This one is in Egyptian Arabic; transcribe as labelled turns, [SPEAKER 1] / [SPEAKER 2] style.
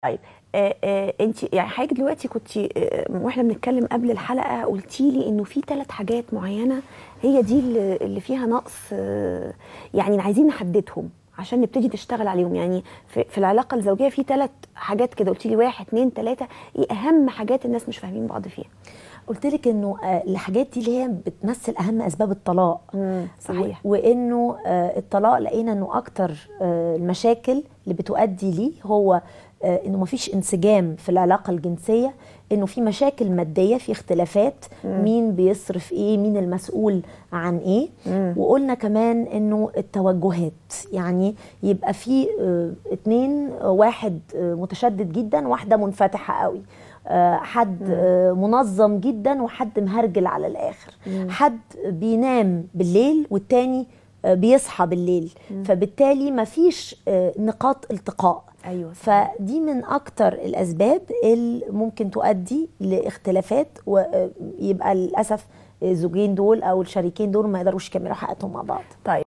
[SPEAKER 1] طيب آه آه انت يعني حضرتك دلوقتي كنت آه واحنا بنتكلم قبل الحلقه قلتي لي انه في ثلاث حاجات معينه هي دي اللي اللي فيها نقص آه يعني عايزين نحددهم عشان نبتدي نشتغل عليهم يعني في, في العلاقه الزوجيه في ثلاث حاجات كده قلتي لي واحد اتنين ثلاثه ايه اهم حاجات الناس مش فاهمين بعض فيها
[SPEAKER 2] قلت لك انه آه، الحاجات دي اللي هي بتمثل اهم اسباب الطلاق
[SPEAKER 1] صحيح
[SPEAKER 2] و- وانه آه، الطلاق لقينا انه اكتر آه، المشاكل اللي بتؤدي ليه هو آه، انه مفيش انسجام في العلاقه الجنسيه انه في مشاكل ماديه في اختلافات مين بيصرف ايه مين المسؤول عن ايه وقلنا كمان انه التوجهات يعني يبقى في آه، اتنين آه، واحد آه، متشدد جدا واحده منفتحه قوي آه، حد آه، منظم جدا وحد مهرجل على الاخر حد بينام بالليل والتاني آه، بيصحى بالليل فبالتالي مفيش آه، نقاط التقاء
[SPEAKER 1] ايوه صحيح.
[SPEAKER 2] فدي من اكتر الاسباب اللي ممكن تؤدي لاختلافات ويبقى للاسف الزوجين دول او الشريكين دول ما يقدروش يكملوا حياتهم مع بعض
[SPEAKER 1] طيب